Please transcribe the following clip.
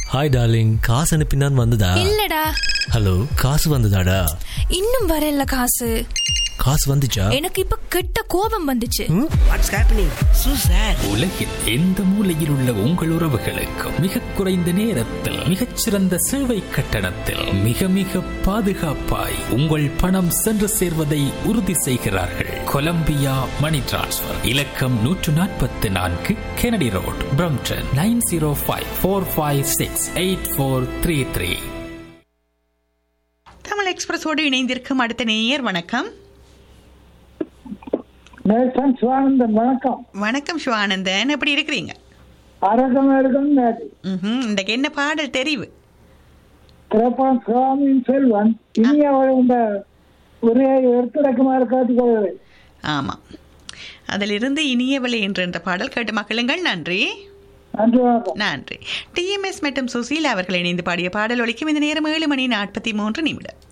Hi darling காசு அனுப்பினான் வந்ததா இல்லடா ஹலோ காசு வந்ததாடா இன்னும் வரல காசு காசு வந்துச்சா எனக்கு இப்ப கெட்ட கோபம் வந்துச்சு வாட்ஸ் ஹேப்பனிங் சூ சார் உலகில் எந்த மூலையில் உள்ள உங்கள் உறவுகளுக்கு மிக குறைந்த நேரத்தில் மிகச்சிறந்த சேவை கட்டணத்தில் மிக மிக பாதுகாப்பாய் உங்கள் பணம் சென்று சேர்வதை உறுதி செய்கிறார்கள் கொலம்பியா மணி டிரான்ஸ்ஃபர் இலக்கம் நூற்று நாற்பத்தி நான்கு Kennedy road Brampton nine zero five four five six eight four three three Tamil எக்ஸ்பிரஸோடு இணைந்திருக்கும் அடுத்த நேயர் வணக்கம் நேசன் சுவானந்தன் வணக்கம் வணக்கம் சிவானந்தன் எப்படி இருக்கிறீங்க அரகம் இருக்கும் ம்ஹும். இன்றைக்கு என்ன பாடல் தெரிவு திரப்பான் சுவாமியின் செல்வன் இனி அவள் இந்த உரையை எடுத்துரைக்குமாறு கேட்டுக்கொள்கிறேன் ஆமாம் அதிலிருந்து இனியவளை என்று என்ற பாடல் கேட்டு மக்களுங்கள் நன்றி நன்றி வணக்கம் நன்றி டிஎம்எஸ் மற்றும் சுசீலா அவர்கள் இணைந்து பாடிய பாடல் ஒலிக்கும் இந்த நேரம் ஏழு மணி நாற்பத்தி மூன்று நிமிடம்